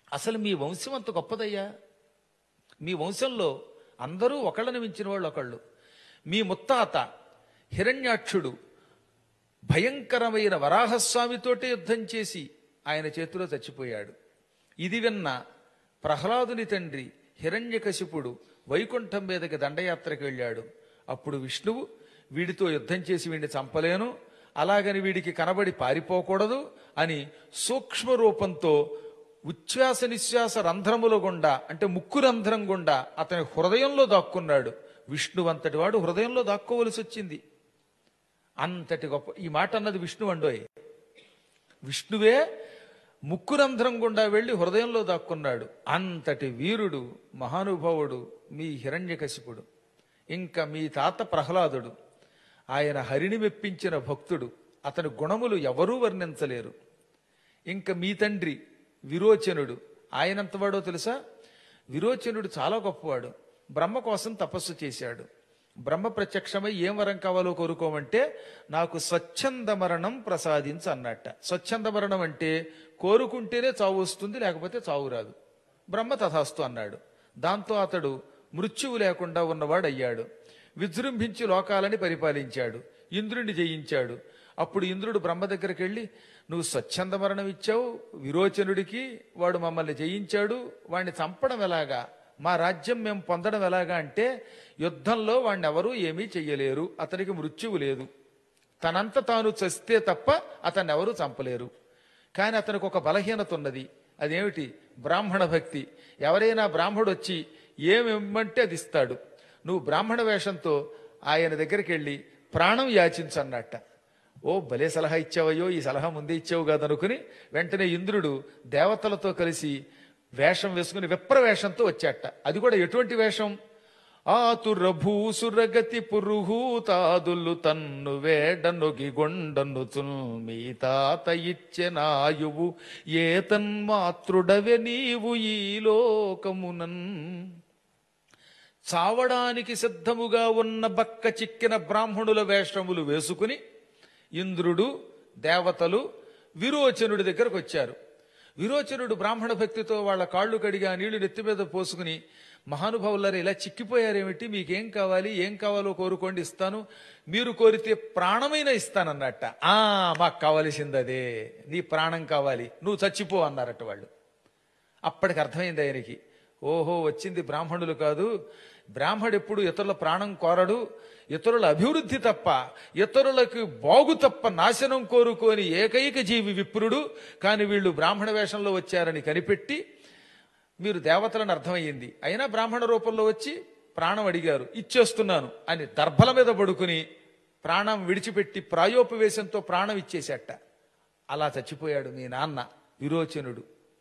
అసలు మీ వంశం అంత గొప్పదయ్యా మీ వంశంలో అందరూ ఒకళ్ళని మించిన వాళ్ళు ఒకళ్ళు మీ ముత్తాత హిరణ్యాక్షుడు భయంకరమైన వరాహస్వామితోటే యుద్ధం చేసి ఆయన చేతిలో చచ్చిపోయాడు ఇది విన్న ప్రహ్లాదుని తండ్రి హిరణ్యకశిపుడు వైకుంఠం మీదకి దండయాత్రకు వెళ్ళాడు అప్పుడు విష్ణువు వీడితో యుద్ధం చేసి వీడిని చంపలేను అలాగని వీడికి కనబడి పారిపోకూడదు అని సూక్ష్మ రూపంతో ఉచ్ఛ్వాస నిశ్వాస రంధ్రముల గుండా అంటే ముక్కు రంధ్రం గుండా అతని హృదయంలో దాక్కున్నాడు విష్ణువంతటి వాడు హృదయంలో దాక్కోవలసి వచ్చింది అంతటి గొప్ప ఈ మాట అన్నది విష్ణు అండోయ్ విష్ణువే ముక్కురంధ్రం గుండా వెళ్లి హృదయంలో దాక్కున్నాడు అంతటి వీరుడు మహానుభావుడు మీ హిరణ్యకశిపుడు ఇంకా మీ తాత ప్రహ్లాదుడు ఆయన హరిని మెప్పించిన భక్తుడు అతని గుణములు ఎవరూ వర్ణించలేరు ఇంకా మీ తండ్రి విరోచనుడు ఆయనంతవాడో తెలుసా విరోచనుడు చాలా గొప్పవాడు బ్రహ్మ కోసం తపస్సు చేశాడు బ్రహ్మ ప్రత్యక్షమై ఏం వరం కావాలో కోరుకోమంటే నాకు స్వచ్ఛంద మరణం ప్రసాదించు అన్నట్ట స్వచ్ఛంద మరణం అంటే కోరుకుంటేనే చావు వస్తుంది లేకపోతే చావు రాదు బ్రహ్మ తథాస్తు అన్నాడు దాంతో అతడు మృత్యువు లేకుండా ఉన్నవాడు అయ్యాడు విజృంభించి లోకాలని పరిపాలించాడు ఇంద్రుడిని జయించాడు అప్పుడు ఇంద్రుడు బ్రహ్మ దగ్గరికి వెళ్ళి నువ్వు స్వచ్ఛంద మరణం ఇచ్చావు విరోచనుడికి వాడు మమ్మల్ని జయించాడు వాడిని చంపడం ఎలాగా మా రాజ్యం మేము పొందడం ఎలాగా అంటే యుద్ధంలో వాడిని ఎవరూ ఏమీ చెయ్యలేరు అతనికి మృత్యువు లేదు తనంత తాను చస్తే తప్ప అతన్ని ఎవరూ చంపలేరు కానీ అతనికి ఒక బలహీనత ఉన్నది అదేమిటి బ్రాహ్మణ భక్తి ఎవరైనా బ్రాహ్మడు వచ్చి ఏమి ఇమ్మంటే అది ఇస్తాడు నువ్వు బ్రాహ్మణ వేషంతో ఆయన దగ్గరికి వెళ్ళి ప్రాణం యాచించన్నట్ట ఓ భలే సలహా ఇచ్చావయ్యో ఈ సలహా ముందే ఇచ్చావు కాదనుకుని వెంటనే ఇంద్రుడు దేవతలతో కలిసి వేషం వేసుకుని విప్ర వేషంతో వచ్చాట అది కూడా ఎటువంటి వేషం ఆతుర భూసురగతి పురుహూతాదులు తన్ను వేడనొగి గొండను మీ తాత ఇచ్చెనాయువు ఏ తన్మాతృడవె నీవు ఈ లోకమునన్ చావడానికి సిద్ధముగా ఉన్న బక్క చిక్కిన బ్రాహ్మణుల వేషములు వేసుకుని ఇంద్రుడు దేవతలు విరోచనుడి దగ్గరకు వచ్చారు విరోచనుడు బ్రాహ్మణ భక్తితో వాళ్ళ కాళ్ళు కడిగా నీళ్లు నెత్తి మీద పోసుకుని మహానుభావులారు ఇలా చిక్కిపోయారేమిటి మీకేం కావాలి ఏం కావాలో కోరుకోండి ఇస్తాను మీరు కోరితే ప్రాణమైన ఇస్తానన్నట్ట ఆ మాకు కావలసింది అదే నీ ప్రాణం కావాలి నువ్వు చచ్చిపో అన్నారట వాళ్ళు అప్పటికి అర్థమైంది ఆయనకి ఓహో వచ్చింది బ్రాహ్మణులు కాదు బ్రాహ్మడు ఎప్పుడు ఇతరుల ప్రాణం కోరడు ఇతరుల అభివృద్ధి తప్ప ఇతరులకు బాగు తప్ప నాశనం కోరుకోని ఏకైక జీవి విప్రుడు కానీ వీళ్ళు బ్రాహ్మణ వేషంలో వచ్చారని కనిపెట్టి మీరు దేవతలను అర్థమయ్యింది అయినా బ్రాహ్మణ రూపంలో వచ్చి ప్రాణం అడిగారు ఇచ్చేస్తున్నాను అని దర్భల మీద పడుకుని ప్రాణం విడిచిపెట్టి ప్రాయోపవేశంతో ప్రాణం ఇచ్చేసేట అలా చచ్చిపోయాడు మీ నాన్న విరోచనుడు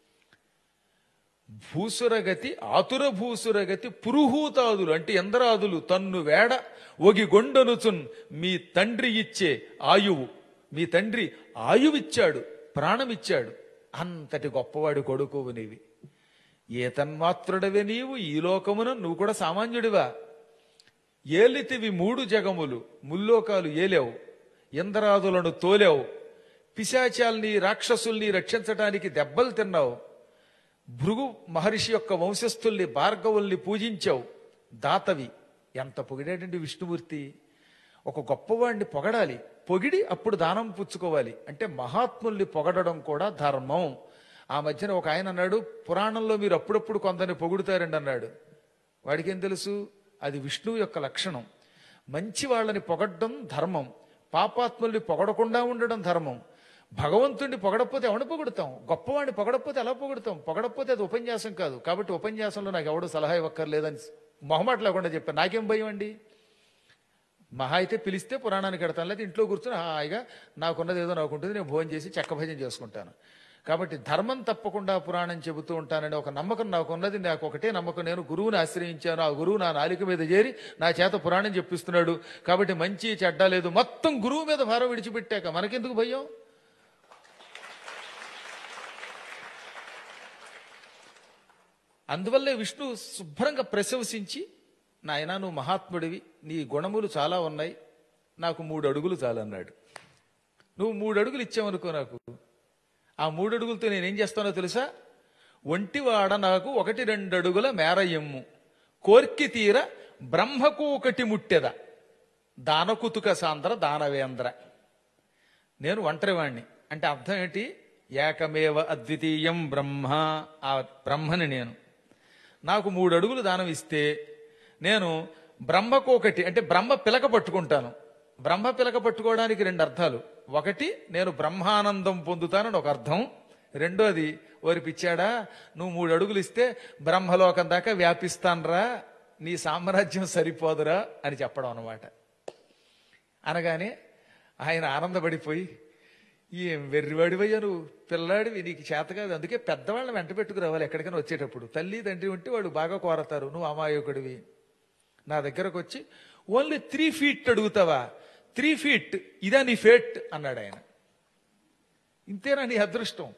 భూసురగతి ఆతుర భూసురగతి పురుహూతాదులు అంటే ఎందరాదులు తన్ను వేడ ఒగి గొండనుచున్ మీ తండ్రి ఇచ్చే ఆయువు మీ తండ్రి ఆయువిచ్చాడు ప్రాణమిచ్చాడు అంతటి గొప్పవాడి కొడుకువు నీవి ఏ తన్మాత్రుడవే నీవు ఈ లోకమున నువ్వు కూడా సామాన్యుడివా ఏలితివి మూడు జగములు ముల్లోకాలు ఏలేవు ఇంద్రాదులను తోలేవు పిశాచాల్ని రాక్షసుల్ని రక్షించటానికి దెబ్బలు తిన్నావు భృగు మహర్షి యొక్క వంశస్థుల్ని భార్గవుల్ని పూజించావు దాతవి ఎంత పొగిడేటండి విష్ణుమూర్తి ఒక గొప్పవాడిని పొగడాలి పొగిడి అప్పుడు దానం పుచ్చుకోవాలి అంటే మహాత్ముల్ని పొగడడం కూడా ధర్మం ఆ మధ్యన ఒక ఆయన అన్నాడు పురాణంలో మీరు అప్పుడప్పుడు కొందరిని పొగుడుతారండి అన్నాడు వాడికేం తెలుసు అది విష్ణువు యొక్క లక్షణం మంచి వాళ్ళని పొగడ్డం ధర్మం పాపాత్ముల్ని పొగడకుండా ఉండడం ధర్మం భగవంతుడిని పొగడపోతే ఎవరిని పొగుడుతాం గొప్పవాడిని పొగడపోతే ఎలా పొగుడుతాం పొగడపోతే అది ఉపన్యాసం కాదు కాబట్టి ఉపన్యాసంలో నాకు ఎవడు సలహా ఇవ్వక్కర్లేదని మొహమాట లేకుండా చెప్పాను నాకేం భయం అండి మహా అయితే పిలిస్తే పురాణానికి ఎడతాను లేదా ఇంట్లో కూర్చొని హాయిగా నాకున్నది ఏదో నాకుంటుంది నేను భోజనం చేసి చెక్క భజన చేసుకుంటాను కాబట్టి ధర్మం తప్పకుండా పురాణం చెబుతూ ఉంటానని ఒక నమ్మకం నాకున్నది నాకు ఒకటే నమ్మకం నేను గురువుని ఆశ్రయించాను ఆ గురువు నా నాలిక మీద చేరి నా చేత పురాణం చెప్పిస్తున్నాడు కాబట్టి మంచి చెడ్డ లేదు మొత్తం గురువు మీద భారం విడిచిపెట్టాక మనకెందుకు భయం అందువల్లే విష్ణు శుభ్రంగా ప్రశంసించి నాయనా నువ్వు మహాత్ముడివి నీ గుణములు చాలా ఉన్నాయి నాకు మూడు అడుగులు చాలన్నాడు నువ్వు మూడు అడుగులు ఇచ్చావనుకో నాకు ఆ మూడు అడుగులతో నేనేం చేస్తానో తెలుసా ఒంటివాడ నాకు ఒకటి రెండడుగుల మేరయమ్ము కోర్కి తీర బ్రహ్మకూకటి ముట్టెద దానకుతుక సాంద్ర దానవేంద్ర నేను ఒంటరివాణ్ణి అంటే అర్థం ఏంటి ఏకమేవ అద్వితీయం బ్రహ్మ ఆ బ్రహ్మని నేను నాకు మూడు అడుగులు దానం ఇస్తే నేను బ్రహ్మకొకటి అంటే బ్రహ్మ పిలక పట్టుకుంటాను బ్రహ్మ పిలక పట్టుకోవడానికి రెండు అర్థాలు ఒకటి నేను బ్రహ్మానందం పొందుతానని ఒక అర్థం రెండోది ఓరి పిచ్చాడా నువ్వు మూడు అడుగులు ఇస్తే బ్రహ్మలోకం దాకా వ్యాపిస్తాన్రా నీ సామ్రాజ్యం సరిపోదురా అని చెప్పడం అన్నమాట అనగానే ఆయన ఆనందపడిపోయి ఏం వెర్రివాడివయ్యా నువ్వు పిల్లాడివి నీకు చేత కాదు అందుకే పెద్దవాళ్ళని వెంట పెట్టుకురావాలి ఎక్కడికైనా వచ్చేటప్పుడు తల్లి తండ్రి ఉంటే వాడు బాగా కోరతారు నువ్వు అమాయకుడివి నా దగ్గరకు వచ్చి ఓన్లీ త్రీ ఫీట్ అడుగుతావా త్రీ ఫీట్ ఇదా నీ ఫేట్ అన్నాడు ఆయన ఇంతేనా నీ అదృష్టం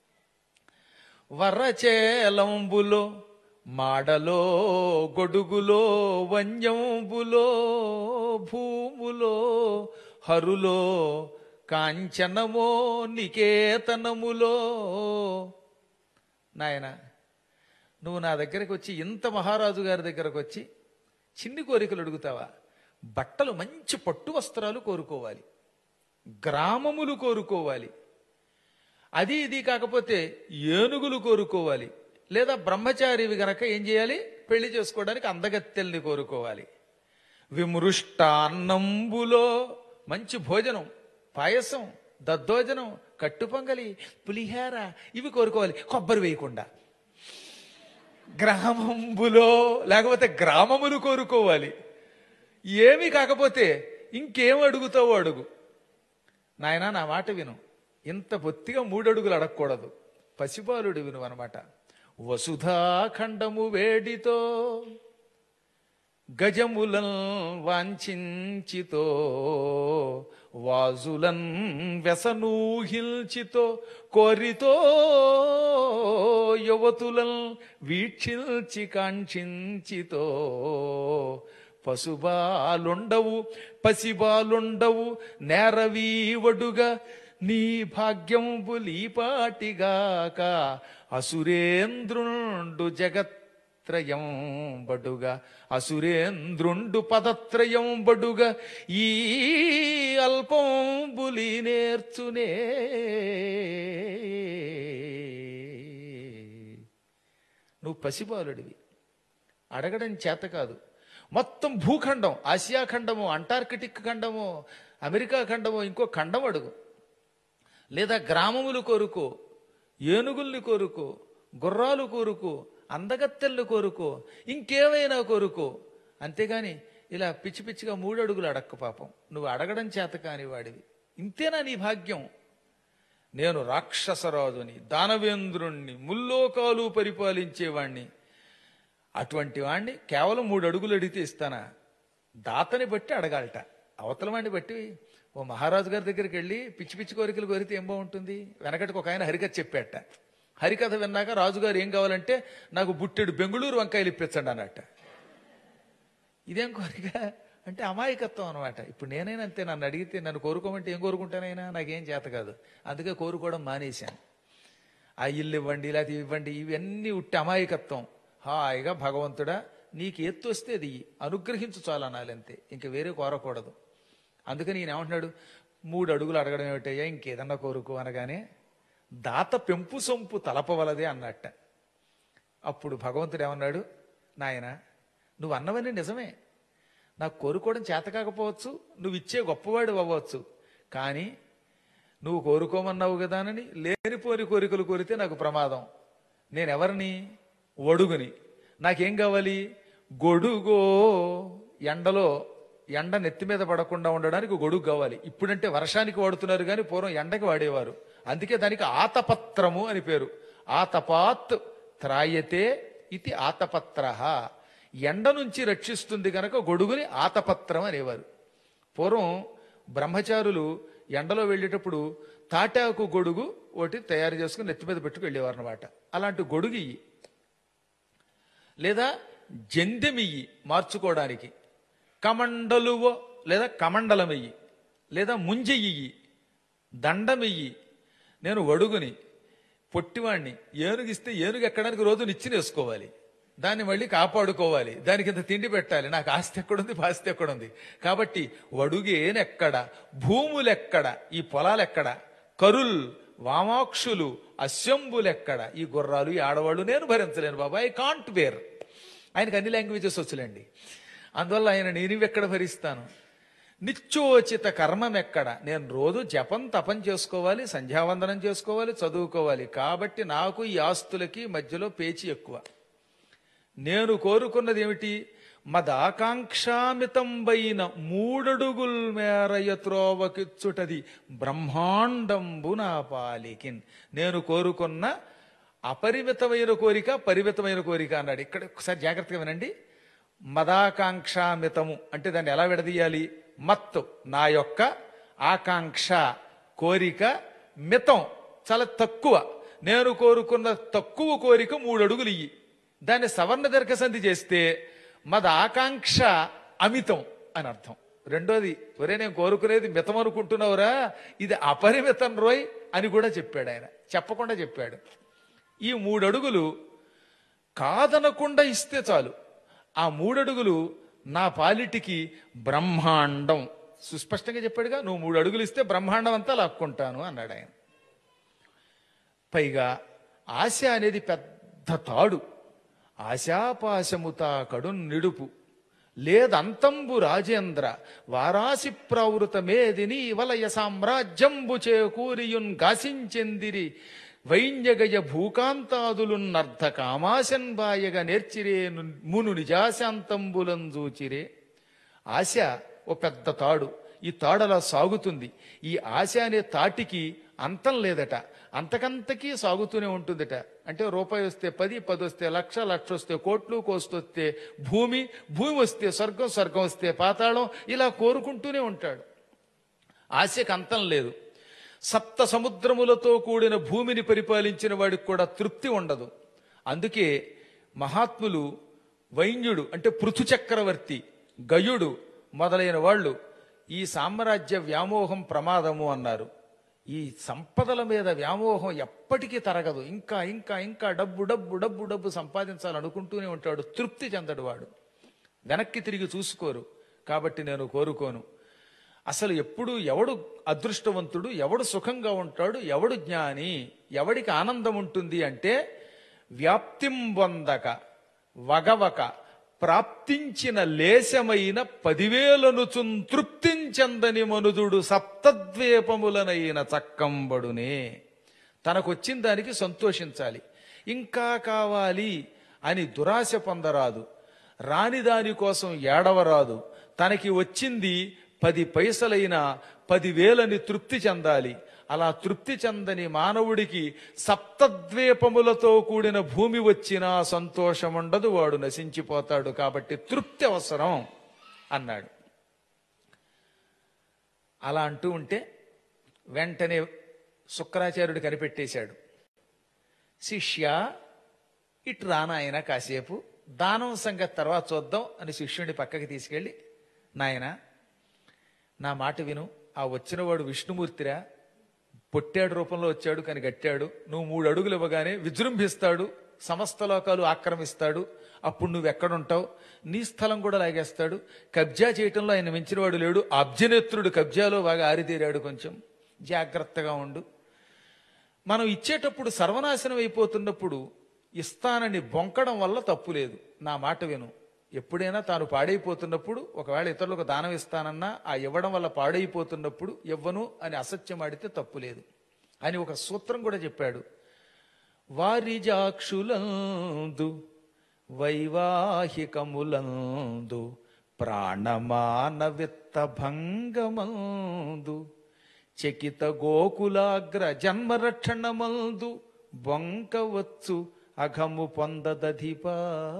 వరచేలంబులో మాడలో గొడుగులో వన్యంబులో భూములో హరులో కాంచనమో నికేతనములో నాయన నువ్వు నా దగ్గరకు వచ్చి ఇంత మహారాజు గారి దగ్గరకు వచ్చి చిన్ని కోరికలు అడుగుతావా బట్టలు మంచి పట్టు వస్త్రాలు కోరుకోవాలి గ్రామములు కోరుకోవాలి అది ఇది కాకపోతే ఏనుగులు కోరుకోవాలి లేదా బ్రహ్మచారివి గనక ఏం చేయాలి పెళ్లి చేసుకోవడానికి అందగత్తెల్ని కోరుకోవాలి విమృష్టాన్నంబులో మంచి భోజనం పాయసం దద్దోజనం కట్టుపొంగలి పులిహార ఇవి కోరుకోవాలి కొబ్బరి వేయకుండా గ్రామంబులో లేకపోతే గ్రామములు కోరుకోవాలి ఏమి కాకపోతే ఇంకేం అడుగుతావో అడుగు నాయనా నా మాట విను ఇంత బొత్తిగా మూడడుగులు అడగకూడదు పసిబాలుడు విను అనమాట వసుధాఖండము వేడితో గజములన్ వాంఛించితో వాజులన్ వ్యసనూహిల్చితో కోరితో యువతులన్ వీక్షిల్చి కాంక్షించితో పశుబాలుండవు పసిబాలుండవు నేరవీవడుగా నీ భాగ్యం బులీపాటిగాక అసురేంద్రుండు జగత్రయం బడుగా అసురేంద్రుండు పదత్రయం బడుగా ఈ అల్పం బులి నేర్చునే నువ్వు పసిబాలుడివి అడగడం చేత కాదు మొత్తం భూఖండం ఆసియా ఖండము అంటార్కిటిక్ ఖండము అమెరికా ఖండము ఇంకో ఖండం అడుగు లేదా గ్రామములు కోరుకో ఏనుగుల్ని కోరుకో గుర్రాలు కోరుకో అందగత్తెళ్ళు కోరుకో ఇంకేమైనా కోరుకో అంతేగాని ఇలా పిచ్చి పిచ్చిగా మూడు అడుగులు అడక్కు పాపం నువ్వు అడగడం చేత కాని వాడివి ఇంతేనా నీ భాగ్యం నేను రాక్షసరాజుని దానవేంద్రుణ్ణి ముల్లోకాలు పరిపాలించేవాణ్ణి అటువంటి వాణ్ణి కేవలం మూడు అడుగులు అడిగితే ఇస్తానా దాతని బట్టి అడగాలట అవతల వాడిని బట్టి ఓ మహారాజు గారి దగ్గరికి వెళ్ళి పిచ్చి పిచ్చి కోరికలు కోరితే ఏం బాగుంటుంది వెనకటికి ఒక ఆయన హరికథ చెప్పాట హరికథ విన్నాక రాజుగారు ఏం కావాలంటే నాకు బుట్టెడు బెంగుళూరు వంకాయలు ఇప్పించండి అన్నట్ట ఇదేం కోరిక అంటే అమాయకత్వం అనమాట ఇప్పుడు నేనైనా అంతే నన్ను అడిగితే నన్ను కోరుకోమంటే ఏం కోరుకుంటానైనా నాకేం చేత కాదు అందుకే కోరుకోవడం మానేశాను ఆ ఇల్లు ఇవ్వండి లేకపోతే ఇవి ఇవ్వండి ఇవన్నీ ఉట్టి అమాయకత్వం హాయిగా భగవంతుడా నీకు ఎత్తు వస్తే అది ఇయ్యి. అనుగ్రహించు చాలు అనాలి అంతే ఇంక వేరే కోరకూడదు అందుకని ఈయన ఏమంటున్నాడు మూడు అడుగులు అడగడం ఏమిటయ్యా ఇంకేదన్నా కోరుకో అనగానే దాత పెంపు సొంపు తలపవలదే అన్నట్ట అప్పుడు భగవంతుడు ఏమన్నాడు నాయన నువ్వు అన్నవన్నీ నిజమే నాకు కోరుకోవడం చేత కాకపోవచ్చు నువ్వు ఇచ్చే గొప్పవాడు అవ్వచ్చు కానీ నువ్వు కోరుకోమన్నావు కదానని లేనిపోని కోరికలు కోరితే నాకు ప్రమాదం నేను ఎవరిని ఒడుగుని నాకేం కావాలి గొడుగో ఎండలో ఎండ నెత్తి మీద పడకుండా ఉండడానికి గొడుగు కావాలి ఇప్పుడంటే వర్షానికి వాడుతున్నారు కానీ పూర్వం ఎండకి వాడేవారు అందుకే దానికి ఆతపత్రము అని పేరు ఆతపాత్ త్రాయతే ఇది ఆతపత్ర ఎండ నుంచి రక్షిస్తుంది గనక గొడుగుని ఆతపత్రం అనేవారు పూర్వం బ్రహ్మచారులు ఎండలో వెళ్ళేటప్పుడు తాటాకు గొడుగు ఒకటి తయారు చేసుకుని నెత్తి మీద పెట్టుకు వెళ్ళేవారు అనమాట అలాంటి గొడుగు ఇయ్యి లేదా జందెమియ్యి మార్చుకోవడానికి కమండలువో లేదా కమండలమెయ్యి లేదా ముంజెయ్యి దండమెయ్యి నేను వడుగుని పొట్టివాణ్ణి ఏనుగిస్తే ఏనుగు ఎక్కడానికి రోజు నిచ్చిన వేసుకోవాలి దాన్ని మళ్ళీ కాపాడుకోవాలి దానికి ఇంత తిండి పెట్టాలి నాకు ఆస్తి ఎక్కడుంది పాస్తి ఎక్కడుంది కాబట్టి వడుగేనెక్కడ భూములెక్కడ ఈ పొలాలెక్కడ కరుల్ వామాక్షులు అశ్వంబులెక్కడ ఈ గుర్రాలు ఈ ఆడవాళ్ళు నేను భరించలేను బాబా ఐ కాంట్ బేర్ ఆయనకు అన్ని లాంగ్వేజెస్ వచ్చులేండి అందువల్ల ఆయన నేను ఎక్కడ భరిస్తాను నిత్యోచిత కర్మం ఎక్కడ నేను రోజు జపం తపం చేసుకోవాలి సంధ్యావందనం చేసుకోవాలి చదువుకోవాలి కాబట్టి నాకు ఈ ఆస్తులకి మధ్యలో పేచి ఎక్కువ నేను కోరుకున్నది ఏమిటి మదాకాంక్షామితంబైన మూడడుగుల్ మేరయ త్రోవకిచ్చుటది బ్రహ్మాండంబు నా పాలికిన్ నేను కోరుకున్న అపరిమితమైన కోరిక పరిమితమైన కోరిక అన్నాడు ఇక్కడ ఒకసారి జాగ్రత్తగా వినండి మదాకాంక్షామితము అంటే దాన్ని ఎలా విడదీయాలి మత్తు నా యొక్క ఆకాంక్ష కోరిక మితం చాలా తక్కువ నేను కోరుకున్న తక్కువ కోరిక మూడు అడుగులు ఇయ్యి దాన్ని సవర్ణ దీర్ఘ సంధి చేస్తే మద ఆకాంక్ష అమితం అని అర్థం రెండోది ఒరే నేను కోరుకునేది మితం అనుకుంటున్నావురా ఇది అపరిమితం రోయ్ అని కూడా చెప్పాడు ఆయన చెప్పకుండా చెప్పాడు ఈ మూడు అడుగులు కాదనకుండా ఇస్తే చాలు ఆ మూడడుగులు నా పాలిటికి బ్రహ్మాండం సుస్పష్టంగా చెప్పాడుగా నువ్వు మూడు అడుగులు ఇస్తే బ్రహ్మాండం అంతా లాక్కుంటాను అన్నాడు ఆయన పైగా ఆశ అనేది పెద్ద తాడు ఆశాపాశముతా కడు నిడుపు లేదంతంబు రాజేంద్ర వారాసి ప్రవృతమేదిని వలయ సామ్రాజ్యంబు చేకూరియున్ గాసించెందిరి వైన్యగయ భూకాంతాదులున్నర్థ కామాశన్ బాయగ నేర్చిరే ను- మును నిజాశాంతంబులంజూచిరే ఆశ ఓ పెద్ద తాడు ఈ తాడు అలా సాగుతుంది ఈ ఆశ అనే తాటికి అంతం లేదట అంతకంతకీ సాగుతూనే ఉంటుందట అంటే రూపాయి వస్తే పది పది వస్తే లక్ష లక్ష వస్తే కోట్లు కోస్తొస్తే భూమి భూమి వస్తే స్వర్గం స్వర్గం వస్తే పాతాళం ఇలా కోరుకుంటూనే ఉంటాడు ఆశకు అంతం లేదు సప్త సముద్రములతో కూడిన భూమిని పరిపాలించిన వాడికి కూడా తృప్తి ఉండదు అందుకే మహాత్ములు వైన్యుడు అంటే పృథు చక్రవర్తి గయుడు మొదలైన వాళ్ళు ఈ సామ్రాజ్య వ్యామోహం ప్రమాదము అన్నారు ఈ సంపదల మీద వ్యామోహం ఎప్పటికీ తరగదు ఇంకా ఇంకా ఇంకా డబ్బు డబ్బు డబ్బు డబ్బు సంపాదించాలనుకుంటూనే ఉంటాడు తృప్తి చెందడు వాడు వెనక్కి తిరిగి చూసుకోరు కాబట్టి నేను కోరుకోను అసలు ఎప్పుడు ఎవడు అదృష్టవంతుడు ఎవడు సుఖంగా ఉంటాడు ఎవడు జ్ఞాని ఎవడికి ఆనందం ఉంటుంది అంటే వ్యాప్తిం పొందక వగవక ప్రాప్తించిన లేశమైన పదివేలను తృప్తించందని మనుదుడు సప్తద్వీపములనైన చక్కంబడునే తనకొచ్చిన దానికి సంతోషించాలి ఇంకా కావాలి అని దురాశ పొందరాదు రాని దాని కోసం ఏడవరాదు తనకి వచ్చింది పది పైసలైన పదివేలని తృప్తి చెందాలి అలా తృప్తి చెందని మానవుడికి సప్తద్వీపములతో కూడిన భూమి వచ్చినా సంతోషం ఉండదు వాడు నశించిపోతాడు కాబట్టి తృప్తి అవసరం అన్నాడు అలా అంటూ ఉంటే వెంటనే శుక్రాచార్యుడు కనిపెట్టేశాడు శిష్య ఇటు రానాయన కాసేపు దానం సంగతి తర్వాత చూద్దాం అని శిష్యుడిని పక్కకి తీసుకెళ్ళి నాయన నా మాట విను ఆ వచ్చినవాడు విష్ణుమూర్తిరా పొట్టాడు రూపంలో వచ్చాడు కానీ గట్టాడు నువ్వు మూడు అడుగులు ఇవ్వగానే విజృంభిస్తాడు సమస్త లోకాలు ఆక్రమిస్తాడు అప్పుడు నువ్వు ఎక్కడుంటావు నీ స్థలం కూడా లాగేస్తాడు కబ్జా చేయటంలో ఆయన మించినవాడు లేడు అబ్జనేత్రుడు కబ్జాలో బాగా ఆరితేరాడు కొంచెం జాగ్రత్తగా ఉండు మనం ఇచ్చేటప్పుడు సర్వనాశనం అయిపోతున్నప్పుడు ఇస్తానని బొంకడం వల్ల తప్పు లేదు నా మాట విను ఎప్పుడైనా తాను పాడైపోతున్నప్పుడు ఒకవేళ ఇతరులకు దానం ఇస్తానన్నా ఆ ఇవ్వడం వల్ల పాడైపోతున్నప్పుడు ఇవ్వను అని అసత్యం ఆడితే తప్పు లేదు అని ఒక సూత్రం కూడా చెప్పాడు వారిజాక్షులందు వైవాహికములందు ప్రాణమాన విత్త భంగమందు చకిత గోకులాగ్ర జన్మరక్షణమందు బొంకవచ్చు అఘము పొందదధిపా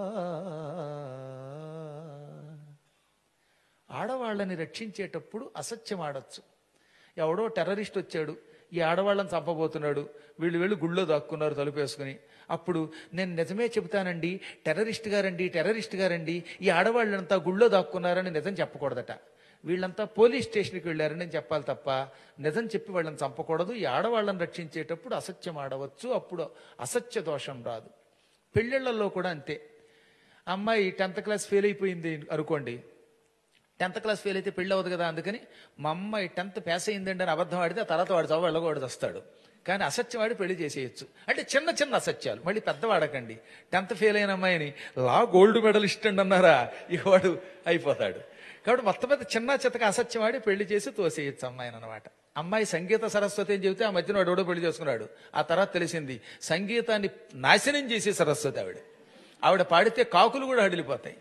ఆడవాళ్ళని రక్షించేటప్పుడు అసత్యం ఆడొచ్చు ఎవడో టెర్రరిస్ట్ వచ్చాడు ఈ ఆడవాళ్ళని చంపబోతున్నాడు వీళ్ళు వెళ్ళి గుళ్ళో దాక్కున్నారు తలుపేసుకుని అప్పుడు నేను నిజమే చెబుతానండి టెర్రరిస్ట్ గారండి టెర్రరిస్ట్ గారండి ఈ ఆడవాళ్ళంతా గుళ్ళో దాక్కున్నారని నిజం చెప్పకూడదట వీళ్ళంతా పోలీస్ స్టేషన్కి వెళ్ళారని నేను చెప్పాలి తప్ప నిజం చెప్పి వాళ్ళని చంపకూడదు ఈ ఆడవాళ్ళని రక్షించేటప్పుడు అసత్యం ఆడవచ్చు అప్పుడు అసత్య దోషం రాదు పెళ్ళిళ్ళల్లో కూడా అంతే అమ్మాయి టెన్త్ క్లాస్ ఫెయిల్ అయిపోయింది అనుకోండి టెన్త్ క్లాస్ ఫెయిల్ అయితే పెళ్ళి అవ్వదు కదా అందుకని మా అమ్మాయి టెన్త్ పాస్ అయిందండి అని అబద్ధం ఆడితే ఆ తర్వాత వాడు చావు వెళ్ళకూడదు వస్తాడు కానీ అసత్యం వాడి పెళ్లి చేసేయచ్చు అంటే చిన్న చిన్న అసత్యాలు మళ్ళీ పెద్ద వాడకండి టెన్త్ ఫెయిల్ అయిన అమ్మాయిని లా గోల్డ్ మెడలిస్ట్ అండి అన్నారా ఇక వాడు అయిపోతాడు కాబట్టి మొత్తం మీద చిన్న చిత్తక అసత్యం ఆడి పెళ్లి చేసి తోసేయచ్చు అమ్మాయిని అనమాట అమ్మాయి సంగీత సరస్వతి అని చెబితే ఆ మధ్యన వాడు ఎవడో పెళ్లి చేసుకున్నాడు ఆ తర్వాత తెలిసింది సంగీతాన్ని నాశనం చేసే సరస్వతి ఆవిడ ఆవిడ పాడితే కాకులు కూడా హడిలిపోతాయి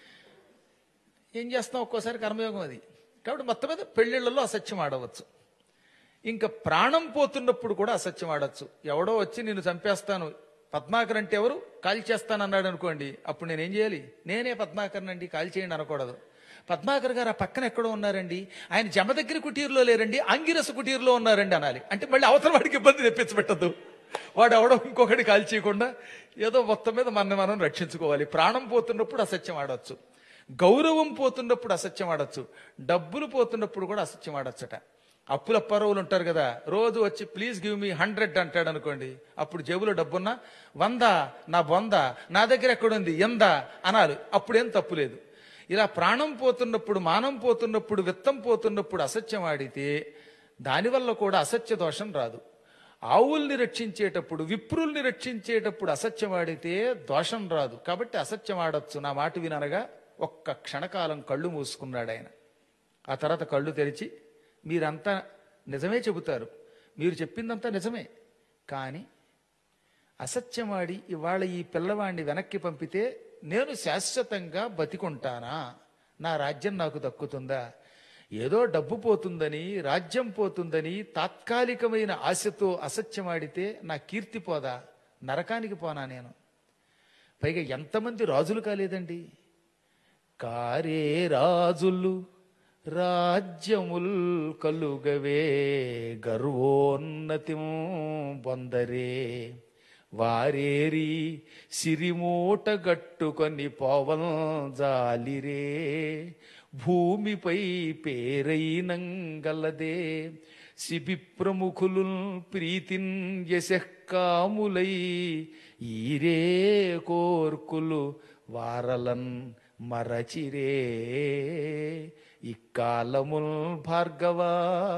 ఏం చేస్తాం ఒక్కోసారి కర్మయోగం అది కాబట్టి మొత్తం మీద పెళ్లిళ్లలో అసత్యం ఆడవచ్చు ఇంకా ప్రాణం పోతున్నప్పుడు కూడా అసత్యం ఆడొచ్చు ఎవడో వచ్చి నిన్ను చంపేస్తాను పద్మాకర్ అంటే ఎవరు కాల్ చేస్తాను అన్నాడు అనుకోండి అప్పుడు నేనేం చేయాలి నేనే పద్మాకర్ అండి కాల్ చేయండి అనకూడదు పద్మాకర్ గారు ఆ పక్కన ఎక్కడో ఉన్నారండి ఆయన జమ దగ్గర కుటీరులో లేరండి అంగిరస కుటీరులో ఉన్నారండి అనాలి అంటే మళ్ళీ అవతల వాడికి ఇబ్బంది తెప్పించబెట్టదు వాడు ఎవడో ఇంకొకటి కాల్ చేయకుండా ఏదో మొత్తం మీద మన మనం రక్షించుకోవాలి ప్రాణం పోతున్నప్పుడు అసత్యం ఆడవచ్చు గౌరవం పోతున్నప్పుడు అసత్యం ఆడొచ్చు డబ్బులు పోతున్నప్పుడు కూడా అసత్యం ఆడొచ్చట అప్పుల పరువులు ఉంటారు కదా రోజు వచ్చి ప్లీజ్ గివ్ మీ హండ్రెడ్ అంటాడు అనుకోండి అప్పుడు జేబులో డబ్బున్నా వంద నా బొంద నా దగ్గర ఎక్కడుంది ఎంద అనాలి అప్పుడేం తప్పు లేదు ఇలా ప్రాణం పోతున్నప్పుడు మానం పోతున్నప్పుడు విత్తం పోతున్నప్పుడు అసత్యం ఆడితే దానివల్ల కూడా అసత్య దోషం రాదు ఆవుల్ని రక్షించేటప్పుడు విప్రుల్ని రక్షించేటప్పుడు అసత్యం ఆడితే దోషం రాదు కాబట్టి అసత్యం ఆడొచ్చు నా మాట విననగా ఒక్క క్షణకాలం కళ్ళు మూసుకున్నాడు ఆయన ఆ తర్వాత కళ్ళు తెరిచి మీరంతా నిజమే చెబుతారు మీరు చెప్పిందంతా నిజమే కానీ అసత్యమాడి ఇవాళ ఈ పిల్లవాడిని వెనక్కి పంపితే నేను శాశ్వతంగా బతికుంటానా నా రాజ్యం నాకు దక్కుతుందా ఏదో డబ్బు పోతుందని రాజ్యం పోతుందని తాత్కాలికమైన ఆశతో అసత్యమాడితే నా కీర్తి పోదా నరకానికి పోనా నేను పైగా ఎంతమంది రాజులు కాలేదండి కారే రాజులు రాజ్యముల్ కలుగవే గర్వోన్నతి పొందరే వారేరి సిరిమూట గట్టుకొని పోవన్ జాలిరే భూమిపై పేరైనంగలదే శిబి ప్రముఖులు ప్రీతిన్ యశకాములై ఈరే కోర్కులు వారలన్ మరచిరే ఇక్కాలముల్ భార్గవా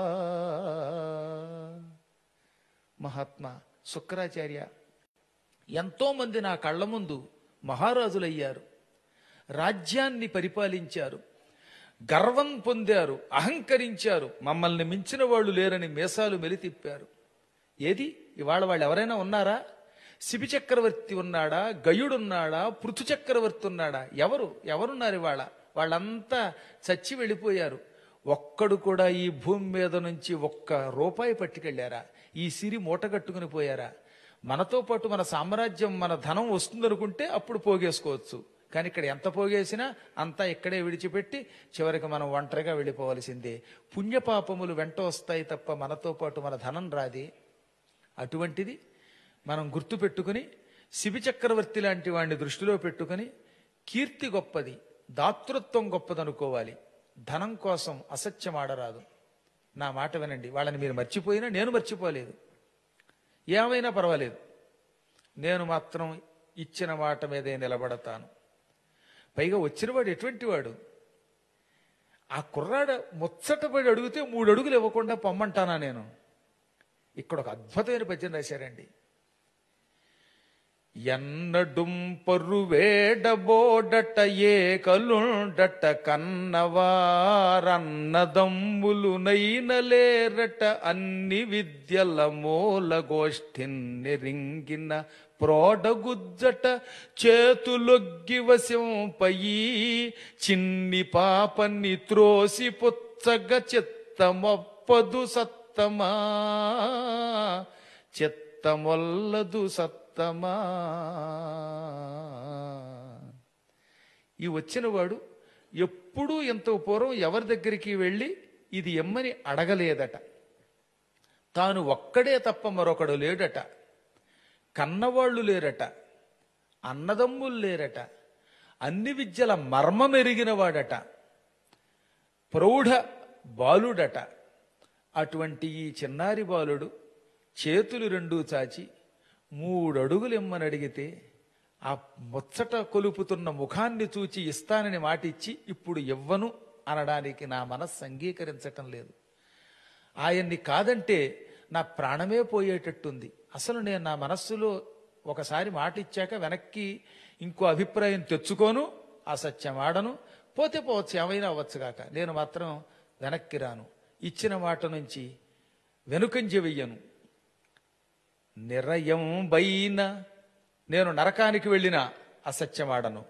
మహాత్మా శుక్రాచార్య ఎంతో మంది నా కళ్ళ ముందు మహారాజులయ్యారు రాజ్యాన్ని పరిపాలించారు గర్వం పొందారు అహంకరించారు మమ్మల్ని మించిన వాళ్ళు లేరని మీసాలు మెలితిప్పారు ఏది ఇవాళ వాళ్ళు ఎవరైనా ఉన్నారా శిబి చక్రవర్తి ఉన్నాడా గయుడున్నాడా పృథు చక్రవర్తి ఉన్నాడా ఎవరు ఎవరున్నారు ఇవాళ వాళ్ళంతా చచ్చి వెళ్ళిపోయారు ఒక్కడు కూడా ఈ భూమి మీద నుంచి ఒక్క రూపాయి పట్టుకెళ్ళారా ఈ సిరి మూటగట్టుకుని పోయారా మనతో పాటు మన సామ్రాజ్యం మన ధనం వస్తుందనుకుంటే అప్పుడు పోగేసుకోవచ్చు కానీ ఇక్కడ ఎంత పోగేసినా అంతా ఇక్కడే విడిచిపెట్టి చివరికి మనం ఒంటరిగా వెళ్ళిపోవలసిందే పుణ్యపాపములు వెంట వస్తాయి తప్ప మనతో పాటు మన ధనం రాది అటువంటిది మనం గుర్తు పెట్టుకుని శిబి చక్రవర్తి లాంటి వాడిని దృష్టిలో పెట్టుకుని కీర్తి గొప్పది దాతృత్వం గొప్పదనుకోవాలి ధనం కోసం అసత్యం ఆడరాదు నా మాట వినండి వాళ్ళని మీరు మర్చిపోయినా నేను మర్చిపోలేదు ఏమైనా పర్వాలేదు నేను మాత్రం ఇచ్చిన మాట మీదే నిలబడతాను పైగా వచ్చినవాడు ఎటువంటి వాడు ఆ కుర్రాడ ముచ్చటపడి అడిగితే మూడు అడుగులు ఇవ్వకుండా పొమ్మంటానా నేను ఇక్కడ ఒక అద్భుతమైన పద్యం రాశారండి ఎన్నడుం పరువేడబోడట ఏ కలుండట కన్నవారన్నదమ్ములు నైనలేరట అన్ని విద్యల మూల గోష్ఠిన్ నెరింగిన ప్రోడగుజ్జట చేతులొగ్గి వశంపయి చిన్ని పాపని త్రోసి పుచ్చగ చిత్తమొప్పదు సత్తమా చిత్తమొల్లదు సత్తమా ఈ వచ్చినవాడు ఎప్పుడూ ఎంతో పూర్వం ఎవరి దగ్గరికి వెళ్ళి ఇది ఎమ్మని అడగలేదట తాను ఒక్కడే తప్ప మరొకడు లేడట కన్నవాళ్ళు లేరట అన్నదమ్ములు లేరట అన్ని విద్యల మర్మమెరిగిన వాడట ప్రౌఢ బాలుడట అటువంటి ఈ చిన్నారి బాలుడు చేతులు రెండూ చాచి మూడు అడుగులు ఇమ్మని అడిగితే ఆ ముచ్చట కొలుపుతున్న ముఖాన్ని చూచి ఇస్తానని మాట ఇచ్చి ఇప్పుడు ఇవ్వను అనడానికి నా మనస్సు అంగీకరించటం లేదు ఆయన్ని కాదంటే నా ప్రాణమే పోయేటట్టుంది అసలు నేను నా మనస్సులో ఒకసారి మాట ఇచ్చాక వెనక్కి ఇంకో అభిప్రాయం తెచ్చుకోను అసత్యం ఆడను పోతే పోవచ్చు ఏమైనా అవ్వచ్చుగాక నేను మాత్రం వెనక్కి రాను ఇచ్చిన మాట నుంచి వెనుకంజ వెయ్యను నిరయం బైన నేను నరకానికి వెళ్ళిన అసత్యమాడను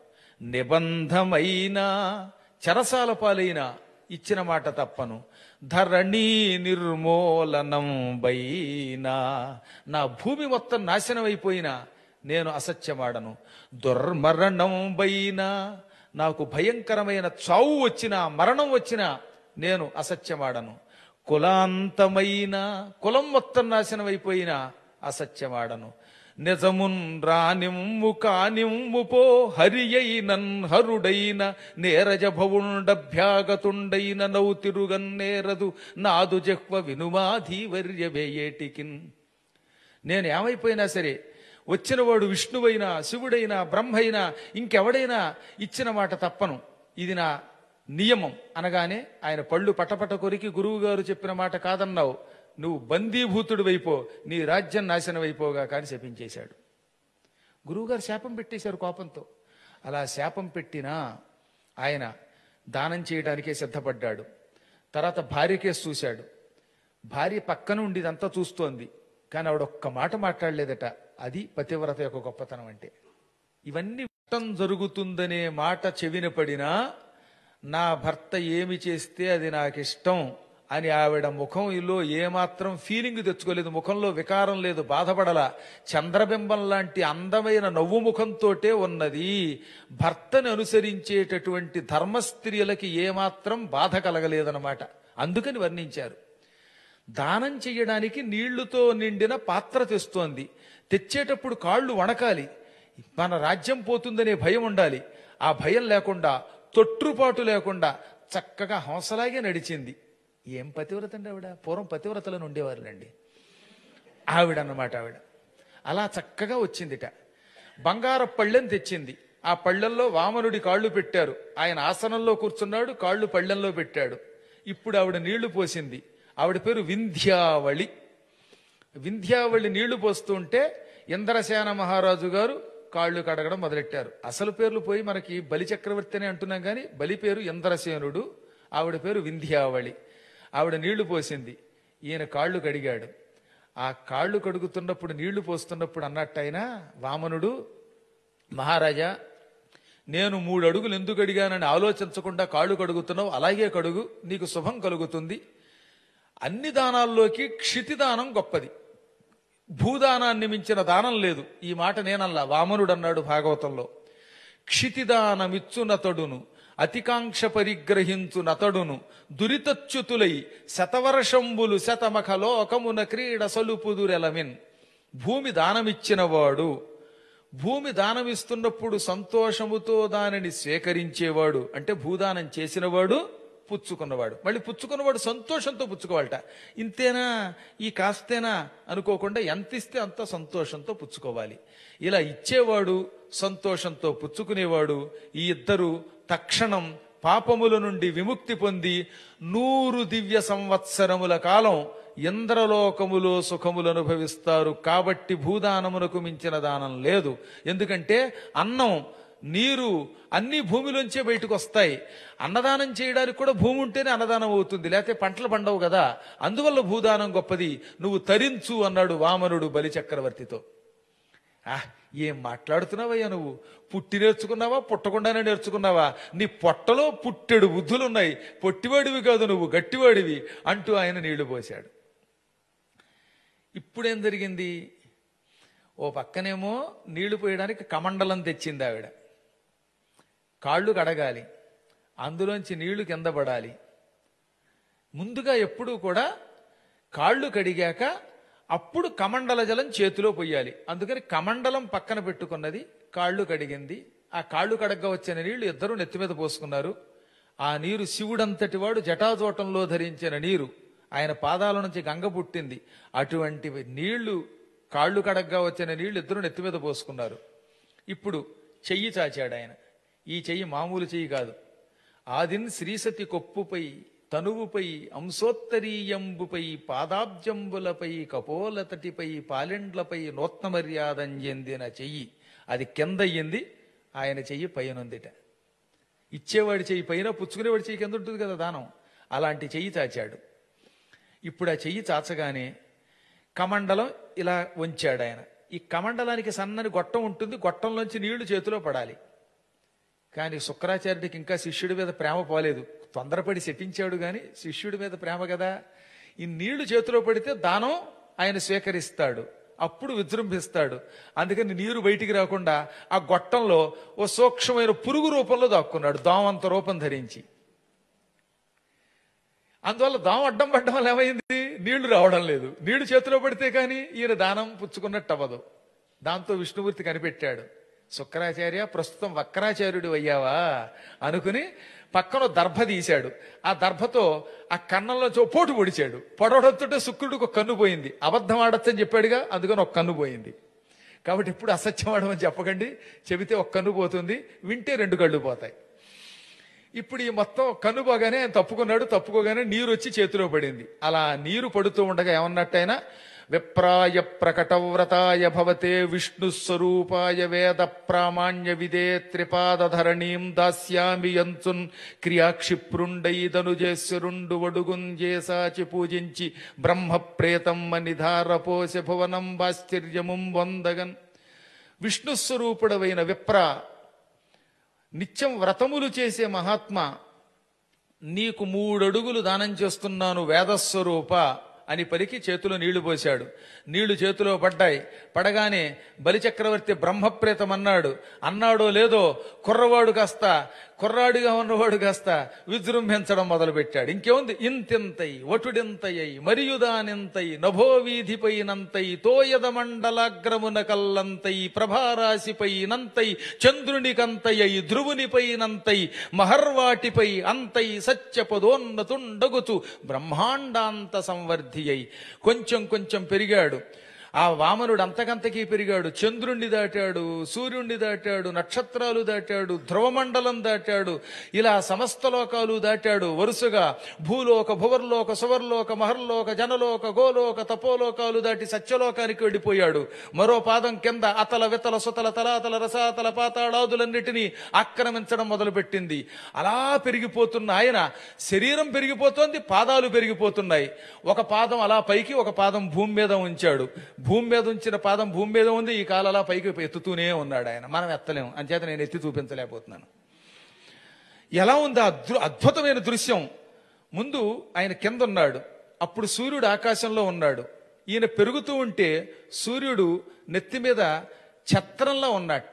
నిబంధమైన చెరసాల పాలైన ఇచ్చిన మాట తప్పను ధరణి నిర్మూలనం బైనా నా భూమి మొత్తం నాశనం అయిపోయినా నేను అసత్యమాడను దుర్మరణం బైనా నాకు భయంకరమైన చావు వచ్చినా మరణం వచ్చినా నేను అసత్యమాడను కులాంతమైన కులం మొత్తం నాశనం అయిపోయినా అసత్యమాడను నిజమున్ రానిమ్ము కానిమ్ము పో హరి అయినన్ హరుడైన నేరజ భవుండభ్యాగతుండైన నౌ తిరుగన్నేరదు నాదు జహ్వ వినుమాధీవర్య వేయేటికిన్ నేను ఏమైపోయినా సరే వచ్చినవాడు విష్ణువైనా శివుడైనా బ్రహ్మైనా ఇంకెవడైనా ఇచ్చిన మాట తప్పను ఇది నా నియమం అనగానే ఆయన పళ్ళు పటపట కొరికి గురువు గారు చెప్పిన మాట కాదన్నావు నువ్వు బందీభూతుడు వైపో నీ రాజ్యం నాశనం అయిపోగా కానీ శపించేశాడు గురువుగారు శాపం పెట్టేశారు కోపంతో అలా శాపం పెట్టినా ఆయన దానం చేయడానికే సిద్ధపడ్డాడు తర్వాత భార్యకేసి చూశాడు భార్య పక్కన ఉండి ఇదంతా చూస్తోంది కానీ ఆవిడ ఒక్క మాట మాట్లాడలేదట అది పతివ్రత యొక్క గొప్పతనం అంటే ఇవన్నీ ఇష్టం జరుగుతుందనే మాట చెవిన పడినా నా భర్త ఏమి చేస్తే అది నాకు ఇష్టం అని ఆవిడ ముఖంలో ఏమాత్రం ఫీలింగ్ తెచ్చుకోలేదు ముఖంలో వికారం లేదు బాధపడలా చంద్రబింబం లాంటి అందమైన నవ్వు ముఖంతోటే ఉన్నది భర్తను అనుసరించేటటువంటి ధర్మస్త్రీలకి ఏమాత్రం బాధ కలగలేదన్నమాట అందుకని వర్ణించారు దానం చెయ్యడానికి నీళ్లుతో నిండిన పాత్ర తెస్తోంది తెచ్చేటప్పుడు కాళ్ళు వణకాలి మన రాజ్యం పోతుందనే భయం ఉండాలి ఆ భయం లేకుండా తొట్టుపాటు లేకుండా చక్కగా హంసలాగే నడిచింది ఏం పతివ్రత అండి ఆవిడ పూర్వం పతివ్రతలను ఉండేవారులండి ఆవిడ అన్నమాట ఆవిడ అలా చక్కగా వచ్చిందిట బంగార పళ్ళెం తెచ్చింది ఆ పళ్ళెంలో వామనుడి కాళ్ళు పెట్టారు ఆయన ఆసనంలో కూర్చున్నాడు కాళ్ళు పళ్ళెంలో పెట్టాడు ఇప్పుడు ఆవిడ నీళ్లు పోసింది ఆవిడ పేరు వింధ్యావళి వింధ్యావళి నీళ్లు పోస్తుంటే ఇంద్రసేన మహారాజు గారు కాళ్ళు కడగడం మొదలెట్టారు అసలు పేర్లు పోయి మనకి బలి చక్రవర్తి అని అంటున్నాం కానీ బలి పేరు ఇంద్రసేనుడు ఆవిడ పేరు వింధ్యావళి ఆవిడ నీళ్లు పోసింది ఈయన కాళ్ళు కడిగాడు ఆ కాళ్ళు కడుగుతున్నప్పుడు నీళ్లు పోస్తున్నప్పుడు అన్నట్టయినా వామనుడు మహారాజా నేను మూడు అడుగులు ఎందుకు అడిగానని ఆలోచించకుండా కాళ్ళు కడుగుతున్నావు అలాగే కడుగు నీకు శుభం కలుగుతుంది అన్ని దానాల్లోకి క్షితిదానం గొప్పది భూదానాన్ని మించిన దానం లేదు ఈ మాట నేనల్లా వామనుడు అన్నాడు భాగవతంలో క్షితిదానమిచ్చునతడును అతికాంక్ష పరిగ్రహించు నతడును దురితచ్యుతులై శతవర్షంబులు శతమఖ లోకమున క్రీడ సలుపుదురెలమిన్ భూమి దానమిచ్చినవాడు భూమి దానమిస్తున్నప్పుడు సంతోషముతో దానిని స్వీకరించేవాడు అంటే భూదానం చేసినవాడు పుచ్చుకున్నవాడు మళ్ళీ పుచ్చుకున్నవాడు సంతోషంతో పుచ్చుకోవాలట ఇంతేనా ఈ కాస్తేనా అనుకోకుండా ఎంత ఇస్తే అంత సంతోషంతో పుచ్చుకోవాలి ఇలా ఇచ్చేవాడు సంతోషంతో పుచ్చుకునేవాడు ఈ ఇద్దరు తక్షణం పాపముల నుండి విముక్తి పొంది నూరు దివ్య సంవత్సరముల కాలం ఇంద్రలోకములో సుఖములు అనుభవిస్తారు కాబట్టి భూదానమునకు మించిన దానం లేదు ఎందుకంటే అన్నం నీరు అన్ని భూమిలోంచే బయటకు వస్తాయి అన్నదానం చేయడానికి కూడా భూమి ఉంటేనే అన్నదానం అవుతుంది లేకపోతే పంటలు పండవు కదా అందువల్ల భూదానం గొప్పది నువ్వు తరించు అన్నాడు వామనుడు బలి చక్రవర్తితో ఆ ఏం మాట్లాడుతున్నావయ్యా నువ్వు పుట్టి నేర్చుకున్నావా పుట్టకుండానే నేర్చుకున్నావా నీ పొట్టలో పుట్టెడు బుద్ధులున్నాయి పొట్టివాడివి కాదు నువ్వు గట్టివాడివి అంటూ ఆయన నీళ్లు పోశాడు ఇప్పుడేం జరిగింది ఓ పక్కనేమో నీళ్లు పోయడానికి కమండలం తెచ్చింది ఆవిడ కాళ్ళు కడగాలి అందులోంచి నీళ్లు కింద పడాలి ముందుగా ఎప్పుడూ కూడా కాళ్ళు కడిగాక అప్పుడు కమండల జలం చేతిలో పొయ్యాలి అందుకని కమండలం పక్కన పెట్టుకున్నది కాళ్ళు కడిగింది ఆ కాళ్ళు కడగ్గా వచ్చిన నీళ్లు ఇద్దరు నెత్తి మీద పోసుకున్నారు ఆ నీరు శివుడంతటి వాడు జటాజోటంలో ధరించిన నీరు ఆయన పాదాల నుంచి గంగ పుట్టింది అటువంటి నీళ్లు కాళ్ళు కడగ్గా వచ్చిన నీళ్లు ఇద్దరు నెత్తి మీద పోసుకున్నారు ఇప్పుడు చెయ్యి చాచాడు ఆయన ఈ చెయ్యి మామూలు చెయ్యి కాదు ఆదిన్ శ్రీసతి కొప్పుపై తనువుపై అంశోత్తరీయంబుపై పాదాబ్జంబులపై కపోలతటిపై పాలెండ్లపై నూత్న మర్యాదం చెందిన చెయ్యి అది కింద అయ్యింది ఆయన చెయ్యి పైనుందిట ఇచ్చేవాడి చెయ్యి పైన పుచ్చుకునేవాడి చెయ్యి కింద ఉంటుంది కదా దానం అలాంటి చెయ్యి చాచాడు ఇప్పుడు ఆ చెయ్యి చాచగానే కమండలం ఇలా ఉంచాడు ఆయన ఈ కమండలానికి సన్నని గొట్టం ఉంటుంది గొట్టంలోంచి నీళ్లు చేతిలో పడాలి కానీ శుక్రాచార్యుడికి ఇంకా శిష్యుడి మీద ప్రేమ పోలేదు తొందరపడి శపించాడు గాని శిష్యుడి మీద ప్రేమ కదా ఈ నీళ్లు చేతిలో పడితే దానం ఆయన స్వీకరిస్తాడు అప్పుడు విజృంభిస్తాడు అందుకని నీరు బయటికి రాకుండా ఆ గొట్టంలో ఓ సూక్ష్మమైన పురుగు రూపంలో దాక్కున్నాడు దోమంత రూపం ధరించి అందువల్ల దోమ అడ్డం పడ్డం వల్ల ఏమైంది నీళ్లు రావడం లేదు నీళ్లు చేతిలో పడితే కానీ ఈయన దానం పుచ్చుకున్నట్టు అవ్వదు దాంతో విష్ణుమూర్తి కనిపెట్టాడు శుక్రాచార్య ప్రస్తుతం వక్రాచార్యుడు అయ్యావా అనుకుని పక్కన ఓ దర్భ తీశాడు ఆ దర్భతో ఆ కన్నంలో చో పోటు పొడిచాడు పొడవడంతో శుక్రుడికి ఒక కన్ను పోయింది అబద్ధం ఆడొచ్చని చెప్పాడుగా అందుకని ఒక కన్ను పోయింది కాబట్టి ఇప్పుడు అసత్యం ఆడమని చెప్పకండి చెబితే ఒక కన్ను పోతుంది వింటే రెండు కళ్ళు పోతాయి ఇప్పుడు ఈ మొత్తం కన్ను పోగానే ఆయన తప్పుకున్నాడు తప్పుకోగానే నీరు వచ్చి చేతిలో పడింది అలా నీరు పడుతూ ఉండగా ఏమన్నట్టయినా విప్రాయ ప్రకటవ్రతాయ భవతే విష్ణు స్వరూపాయ వేద ప్రామాణ్య విదే త్రిపాదధరణీం దాస్యామి యంచున్ క్రియాక్షిప్రుండైదనుజేశ్వరుండు వడుగుంజేసాచి పూజించి బ్రహ్మ ప్రేతం నిధారపోశ భువనం వాశ్చర్యముం వందగన్ విష్ణు స్వరూపుడవైన విప్ర నిత్యం వ్రతములు చేసే మహాత్మ నీకు మూడడుగులు దానం చేస్తున్నాను వేదస్వరూప అని పలికి చేతిలో నీళ్లు పోశాడు నీళ్లు చేతిలో పడ్డాయి పడగానే బలిచక్రవర్తి బ్రహ్మప్రేతం అన్నాడు అన్నాడో లేదో కుర్రవాడు కాస్త కుర్రాడిగా ఉన్నవాడు కాస్త విజృంభించడం మొదలుపెట్టాడు ఇంకేముంది ఇంతింతై వటుడింతయ్యి మరియు దానింతై నభోవీధిపైనంతై తోయద మండలాగ్రమున కల్లంతై ప్రభారాశిపై నంతై చంద్రునికంతయ్యి ధ్రువునిపైనంతై మహర్వాటిపై అంతై సత్యపదోన్నతుండగుతూ బ్రహ్మాండాంత సంవర్ధి అయి కొంచెం కొంచెం పెరిగాడు ఆ వామనుడు అంతకంతకీ పెరిగాడు చంద్రుణ్ణి దాటాడు సూర్యుణ్ణి దాటాడు నక్షత్రాలు దాటాడు ధ్రువమండలం దాటాడు ఇలా సమస్త లోకాలు దాటాడు వరుసగా భూలోక భువర్లోక సువర్లోక మహర్లోక జనలోక గోలోక తపోలోకాలు దాటి సత్యలోకానికి వెళ్ళిపోయాడు మరో పాదం కింద అతల వితల సుతల తలాతల రసాతల పాతాళాదులన్నిటినీ ఆక్రమించడం మొదలుపెట్టింది అలా పెరిగిపోతున్న ఆయన శరీరం పెరిగిపోతోంది పాదాలు పెరిగిపోతున్నాయి ఒక పాదం అలా పైకి ఒక పాదం భూమి మీద ఉంచాడు భూమి మీద ఉంచిన పాదం భూమి మీద ఉంది ఈ కాలు అలా పైకి ఎత్తుతూనే ఉన్నాడు ఆయన మనం ఎత్తలేము అంచేత నేను ఎత్తి చూపించలేకపోతున్నాను ఎలా ఉంది ఆ దృ- అద్భుతమైన దృశ్యం ముందు ఆయన కింద ఉన్నాడు అప్పుడు సూర్యుడు ఆకాశంలో ఉన్నాడు ఈయన పెరుగుతూ ఉంటే సూర్యుడు నెత్తి మీద ఛత్రంలో ఉన్నట్ట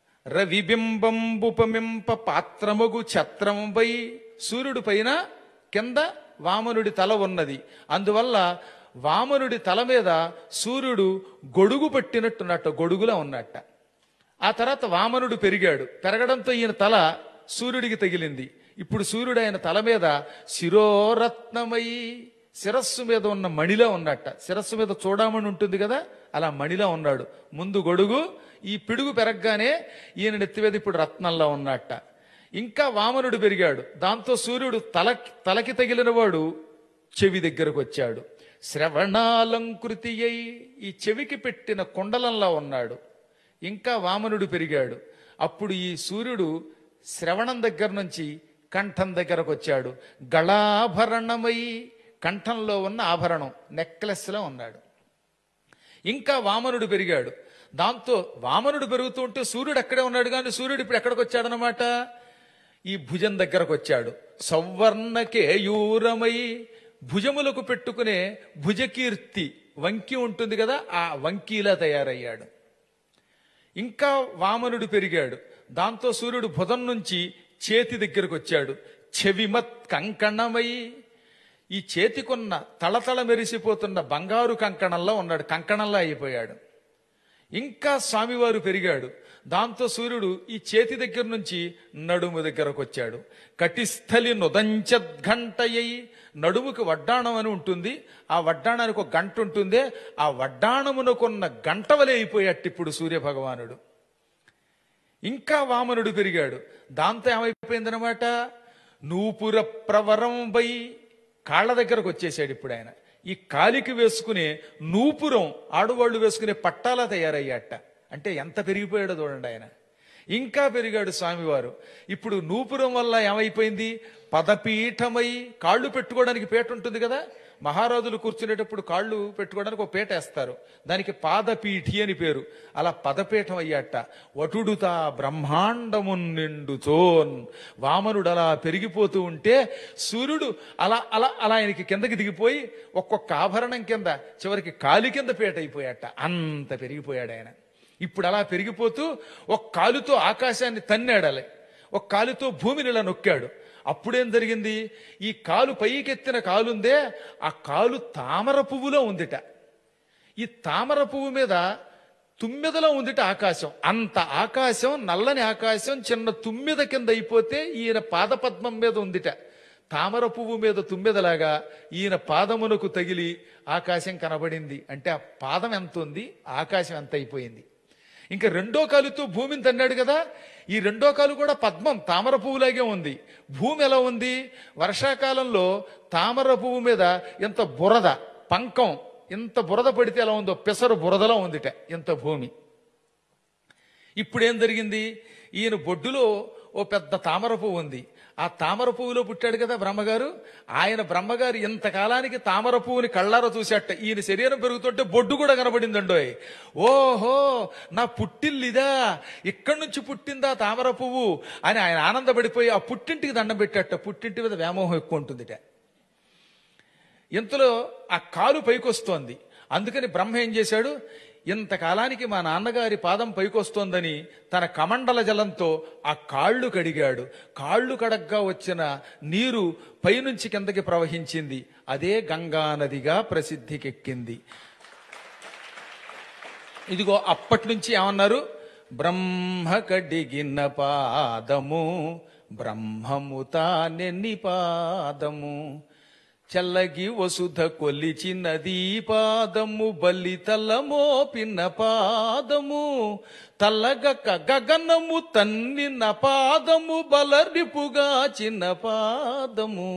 రవిబింబంబుపమింప పాత్రమగు ఛత్రంపై సూర్యుడి పైన కింద వామనుడి తల ఉన్నది అందువల్ల వామనుడి తల మీద సూర్యుడు గొడుగు పట్టినట్టున్నట్టు గొడుగులా ఉన్నట్ట ఆ తర్వాత వామనుడు పెరిగాడు పెరగడంతో ఈయన తల సూర్యుడికి తగిలింది ఇప్పుడు సూర్యుడు ఆయన తల మీద శిరోరత్నమయి శిరస్సు మీద ఉన్న మణిలా ఉన్నట్ట శిరస్సు మీద చూడమని ఉంటుంది కదా అలా మణిలా ఉన్నాడు ముందు గొడుగు ఈ పిడుగు పెరగగానే ఈయన నెత్తి మీద ఇప్పుడు రత్నంలా ఉన్నట్ట ఇంకా వామనుడు పెరిగాడు దాంతో సూర్యుడు తల తలకి తగిలిన వాడు చెవి దగ్గరకు వచ్చాడు శ్రవణాలంకృతి అయి ఈ చెవికి పెట్టిన కుండలంలా ఉన్నాడు ఇంకా వామనుడు పెరిగాడు అప్పుడు ఈ సూర్యుడు శ్రవణం దగ్గర నుంచి కంఠం దగ్గరకు వచ్చాడు గళాభరణమై కంఠంలో ఉన్న ఆభరణం నెక్లెస్లో ఉన్నాడు ఇంకా వామనుడు పెరిగాడు దాంతో వామనుడు పెరుగుతూ ఉంటే సూర్యుడు అక్కడే ఉన్నాడు కానీ సూర్యుడు ఇప్పుడు ఎక్కడికి వచ్చాడనమాట ఈ భుజం దగ్గరకు వచ్చాడు సౌవర్ణకేయూరమై భుజములకు పెట్టుకునే భుజకీర్తి వంకి ఉంటుంది కదా ఆ వంకీలా తయారయ్యాడు ఇంకా వామనుడు పెరిగాడు దాంతో సూర్యుడు భుజం నుంచి చేతి దగ్గరకు వచ్చాడు చెవిమత్ కంకణమై ఈ చేతికున్న తళతళ మెరిసిపోతున్న బంగారు కంకణంలో ఉన్నాడు కంకణంలో అయిపోయాడు ఇంకా స్వామివారు పెరిగాడు దాంతో సూర్యుడు ఈ చేతి దగ్గర నుంచి నడుము దగ్గరకు వచ్చాడు కటిస్థలి నుదంచద్ఘంటయ్యి నడుముకి వడ్డాణం అని ఉంటుంది ఆ వడ్డాణానికి ఒక గంట ఉంటుందే ఆ వడ్డాణమునకున్న గంట వలె అయిపోయాట్టు ఇప్పుడు సూర్య భగవానుడు ఇంకా వామనుడు పెరిగాడు దాంతో ఏమైపోయిందనమాట నూపుర ప్రవరం బై కాళ్ళ దగ్గరకు వచ్చేసాడు ఇప్పుడు ఆయన ఈ కాలికి వేసుకునే నూపురం ఆడవాళ్ళు వేసుకునే పట్టాలా తయారయ్యాట అంటే ఎంత పెరిగిపోయాడో చూడండి ఆయన ఇంకా పెరిగాడు స్వామివారు ఇప్పుడు నూపురం వల్ల ఏమైపోయింది పదపీఠమై కాళ్ళు పెట్టుకోవడానికి పీట ఉంటుంది కదా మహారాజులు కూర్చునేటప్పుడు కాళ్ళు పెట్టుకోవడానికి ఒక పీట వేస్తారు దానికి పాదపీఠి అని పేరు అలా పదపీఠం అయ్యాట వటుడుతా బ్రహ్మాండమున్ నిండుతోన్ వామనుడు అలా పెరిగిపోతూ ఉంటే సూర్యుడు అలా అలా అలా ఆయనకి కిందకి దిగిపోయి ఒక్కొక్క ఆభరణం కింద చివరికి కాలి కింద పీట అయిపోయాట అంత పెరిగిపోయాడు ఆయన ఇప్పుడు అలా పెరిగిపోతూ ఒక కాలుతో ఆకాశాన్ని తన్నాడలే ఒక కాలుతో భూమిని ఇలా నొక్కాడు అప్పుడేం జరిగింది ఈ కాలు పైకెత్తిన కాలుందే ఆ కాలు తామర పువ్వులో ఉందిట ఈ తామర పువ్వు మీద తుమ్మెదలో ఉందిట ఆకాశం అంత ఆకాశం నల్లని ఆకాశం చిన్న తుమ్మెద కింద అయిపోతే ఈయన పాదపద్మం మీద ఉందిట తామర పువ్వు మీద తుమ్మెదలాగా ఈయన పాదమునకు తగిలి ఆకాశం కనబడింది అంటే ఆ పాదం ఎంత ఉంది ఆకాశం ఎంత అయిపోయింది ఇంకా రెండో కాలుతో భూమిని తన్నాడు కదా ఈ రెండో కాలు కూడా పద్మం తామర పువ్వులాగే ఉంది భూమి ఎలా ఉంది వర్షాకాలంలో తామర పువ్వు మీద ఎంత బురద పంకం ఇంత బురద పడితే ఎలా ఉందో పెసరు బురదలో ఉందిట ఇంత భూమి ఇప్పుడేం జరిగింది ఈయన బొడ్డులో ఓ పెద్ద తామర పువ్వు ఉంది ఆ తామర పువ్వులో పుట్టాడు కదా బ్రహ్మగారు ఆయన బ్రహ్మగారు ఇంతకాలానికి తామర పువ్వుని కళ్ళారా చూసేట ఈయన శరీరం పెరుగుతుంటే బొడ్డు కూడా కనబడిందండోయ్ ఓహో నా పుట్టిల్లిదా ఇక్కడి నుంచి పుట్టిందా తామర పువ్వు అని ఆయన ఆనందపడిపోయి ఆ పుట్టింటికి దండం పెట్టాట పుట్టింటి మీద వ్యామోహం ఎక్కువ ఉంటుందిట ఇంతలో ఆ కాలు పైకొస్తోంది అందుకని బ్రహ్మ ఏం చేశాడు ఇంతకాలానికి మా నాన్నగారి పాదం పైకొస్తోందని తన కమండల జలంతో ఆ కాళ్ళు కడిగాడు కాళ్ళు కడగ్గా వచ్చిన నీరు పైనుంచి కిందకి ప్రవహించింది అదే గంగా నదిగా ప్రసిద్ధికెక్కింది ఇదిగో అప్పటి నుంచి ఏమన్నారు బ్రహ్మ కడిగిన పాదము బ్రహ్మము తానెన్ని పాదము చల్లగి వసుధ కొలిచినది పాదము బలితలమో పిన్న పాదము తల్లగక గగనము తన్నిన పాదము బలరిపుగా చిన్న పాదము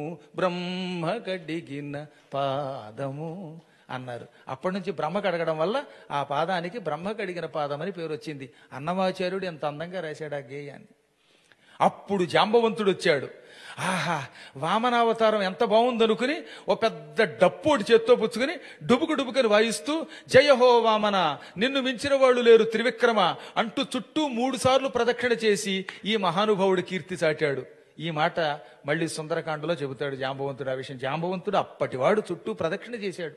బ్రహ్మ గడిగిన పాదము అన్నారు అప్పటి నుంచి బ్రహ్మ కడగడం వల్ల ఆ పాదానికి బ్రహ్మ కడిగిన పాదం అని పేరు వచ్చింది అన్నమాచార్యుడు ఎంత అందంగా రాశాడు ఆ గేయాన్ని అప్పుడు జాంబవంతుడు వచ్చాడు ఆహా వామనావతారం ఎంత బాగుందనుకుని ఓ పెద్ద డప్పోటి చేత్తో పుచ్చుకుని డుబుకు డుబుకని వాయిస్తూ జయహో వామన నిన్ను మించిన వాళ్ళు లేరు త్రివిక్రమ అంటూ చుట్టూ మూడు సార్లు ప్రదక్షిణ చేసి ఈ మహానుభావుడు కీర్తి చాటాడు ఈ మాట మళ్ళీ సుందరకాండలో చెబుతాడు జాంబవంతుడు ఆ విషయం జాంబవంతుడు అప్పటివాడు చుట్టూ ప్రదక్షిణ చేశాడు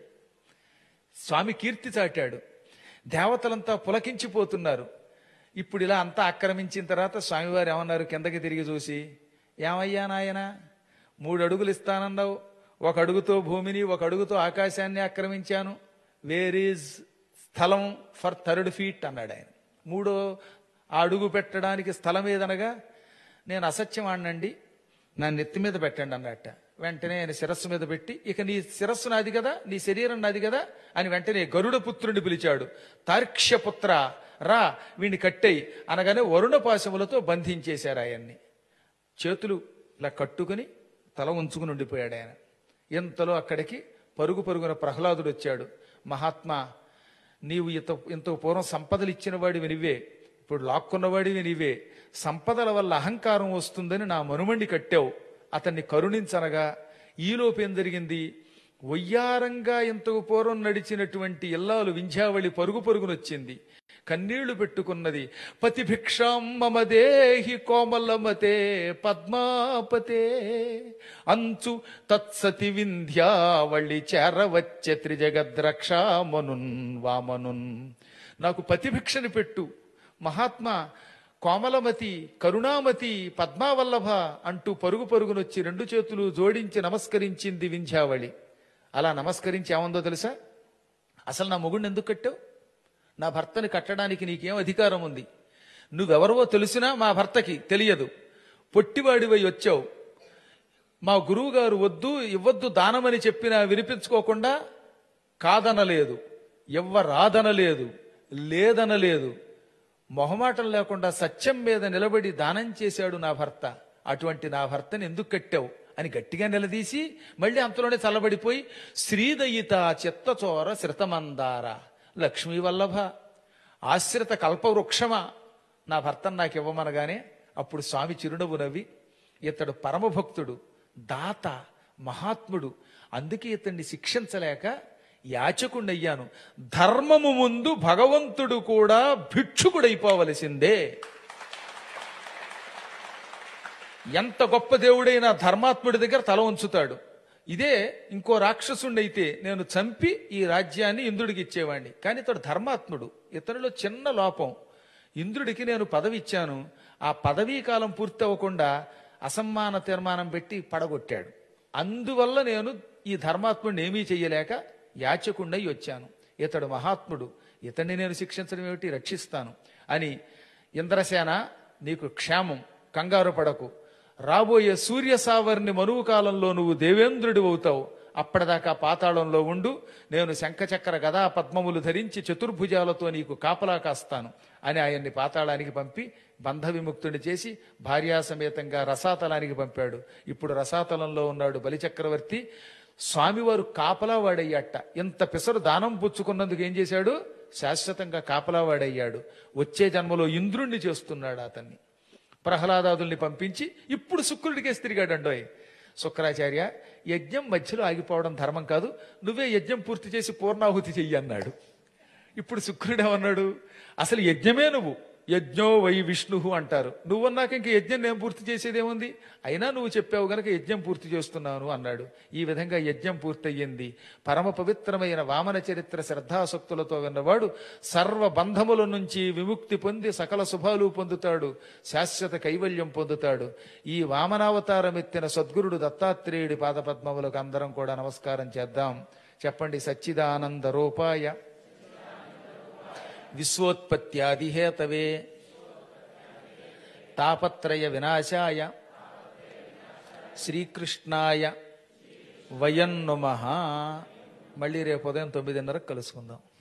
స్వామి కీర్తి చాటాడు దేవతలంతా పులకించిపోతున్నారు ఇప్పుడు ఇలా అంతా ఆక్రమించిన తర్వాత స్వామివారు ఏమన్నారు కిందకి తిరిగి చూసి ఏమయ్యా నాయన మూడు అడుగులు ఇస్తానన్నావు ఒక అడుగుతో భూమిని ఒక అడుగుతో ఆకాశాన్ని ఆక్రమించాను వేర్ ఈజ్ స్థలం ఫర్ థర్డ్ ఫీట్ అన్నాడు ఆయన మూడో ఆ అడుగు పెట్టడానికి స్థలం ఏదనగా నేను అసత్యం ఆడినండి నా నెత్తి మీద పెట్టండి అన్నట్ట వెంటనే ఆయన శిరస్సు మీద పెట్టి ఇక నీ శిరస్సు నాది కదా నీ శరీరం నాది కదా అని వెంటనే గరుడ పుత్రుడిని పిలిచాడు తార్క్ష్యపుత్ర రా వీడిని కట్టేయి అనగానే వరుణ పాశములతో బంధించేశారు ఆయన్ని చేతులు ఇలా కట్టుకుని తల ఉంచుకుని ఉండిపోయాడు ఆయన ఇంతలో అక్కడికి పరుగు పరుగున ప్రహ్లాదుడు వచ్చాడు మహాత్మా నీవు ఇంత ఇంత పూర్వం సంపదలు ఇచ్చిన వాడివి నీవే ఇప్పుడు లాక్కున్నవాడివి నీవే సంపదల వల్ల అహంకారం వస్తుందని నా మనుమండి కట్టావు అతన్ని కరుణించనగా ఈలోపు ఏం జరిగింది వయ్యారంగా ఇంతకు పూర్వం నడిచినటువంటి ఇల్లాలు వింధ్యావళి పరుగు పరుగునొచ్చింది కన్నీళ్లు పెట్టుకున్నది పతి భిక్షాం మమ దేహి కోమలమతే పద్మాపతే అంచు తత్సతి వింధ్యావళి చేరవచ్చ త్రిజగద్రక్షామనున్ వామనున్ నాకు పతిభిక్షని పెట్టు మహాత్మా కోమలమతి కరుణామతి పద్మావల్లభ అంటూ పరుగు పరుగునొచ్చి రెండు చేతులు జోడించి నమస్కరించింది వింధ్యావళి అలా నమస్కరించి ఏమందో తెలుసా అసలు నా మొగుడిని ఎందుకు కట్టావు నా భర్తని కట్టడానికి నీకేం అధికారం ఉంది నువ్వెవరవో తెలిసినా మా భర్తకి తెలియదు పొట్టివాడివై వచ్చావు మా గురువు గారు వద్దు ఇవ్వద్దు దానమని చెప్పినా వినిపించుకోకుండా కాదనలేదు ఎవ్వరాదనలేదు లేదనలేదు మొహమాటం లేకుండా సత్యం మీద నిలబడి దానం చేశాడు నా భర్త అటువంటి నా భర్తని ఎందుకు కట్టావు అని గట్టిగా నిలదీసి మళ్ళీ అంతలోనే చల్లబడిపోయి శ్రీదయిత చిత్తచోర శ్రితమందార లక్ష్మీ వల్లభ ఆశ్రిత కల్పవృక్షమా నా భర్తను నాకు ఇవ్వమనగానే అప్పుడు స్వామి చిరునవ్వు నవ్వి ఇతడు పరమభక్తుడు దాత మహాత్ముడు అందుకే ఇతన్ని శిక్షించలేక యాచకుండయ్యాను ధర్మము ముందు భగవంతుడు కూడా భిక్షుకుడైపోవలసిందే ఎంత గొప్ప దేవుడైనా ధర్మాత్ముడి దగ్గర తల ఉంచుతాడు ఇదే ఇంకో రాక్షసుండైతే నేను చంపి ఈ రాజ్యాన్ని ఇంద్రుడికి ఇచ్చేవాడిని కానీ ఇతడు ధర్మాత్ముడు ఇతనిలో చిన్న లోపం ఇంద్రుడికి నేను పదవి ఇచ్చాను ఆ పదవీ కాలం పూర్తి అవ్వకుండా అసమ్మాన తీర్మానం పెట్టి పడగొట్టాడు అందువల్ల నేను ఈ ధర్మాత్ముడిని ఏమీ చెయ్యలేక యాచకుండై వచ్చాను ఇతడు మహాత్ముడు ఇతన్ని నేను శిక్షించడం ఏమిటి రక్షిస్తాను అని ఇంద్రసేన నీకు క్షేమం కంగారు పడకు రాబోయే సూర్య సావర్ణి మనువు కాలంలో నువ్వు దేవేంద్రుడి అవుతావు అప్పటిదాకా పాతాళంలో ఉండు నేను శంఖచక్ర గదా పద్మములు ధరించి చతుర్భుజాలతో నీకు కాపలా కాస్తాను అని ఆయన్ని పాతాళానికి పంపి బంధ విముక్తుని చేసి భార్యాసమేతంగా రసాతలానికి పంపాడు ఇప్పుడు రసాతలంలో ఉన్నాడు బలిచక్రవర్తి స్వామివారు కాపలా వాడయ్యాట ఇంత పిసరు దానం పుచ్చుకున్నందుకు ఏం చేశాడు శాశ్వతంగా కాపలా వాడయ్యాడు వచ్చే జన్మలో ఇంద్రుణ్ణి చేస్తున్నాడు అతన్ని ప్రహ్లాదాదుల్ని పంపించి ఇప్పుడు శుక్రుడికేసి తిరిగాడండోయ్ శుక్రాచార్య యజ్ఞం మధ్యలో ఆగిపోవడం ధర్మం కాదు నువ్వే యజ్ఞం పూర్తి చేసి పూర్ణాహుతి చెయ్యి అన్నాడు ఇప్పుడు శుక్రుడు ఏమన్నాడు అసలు యజ్ఞమే నువ్వు యజ్ఞో వై విష్ణు అంటారు నువ్వన్నాక ఇంక యజ్ఞం నేను పూర్తి చేసేదేముంది అయినా నువ్వు చెప్పావు గనక యజ్ఞం పూర్తి చేస్తున్నాను అన్నాడు ఈ విధంగా యజ్ఞం పూర్తయింది పరమ పవిత్రమైన వామన చరిత్ర శ్రద్ధాసక్తులతో విన్నవాడు సర్వ బంధముల నుంచి విముక్తి పొంది సకల శుభాలు పొందుతాడు శాశ్వత కైవల్యం పొందుతాడు ఈ వామనావతారం ఎత్తిన సద్గురుడు దత్తాత్రేయుడి పాదపద్మములకు అందరం కూడా నమస్కారం చేద్దాం చెప్పండి సచ్చిదానంద రూపాయ విశ్వోత్పత్యాదిహేతవే తాపత్రయ వినాశాయ శ్రీకృష్ణాయ వయన్నుమ మళ్ళీ రేపు ఉదయం తొమ్మిదిన్నరకు కలుసుకుందాం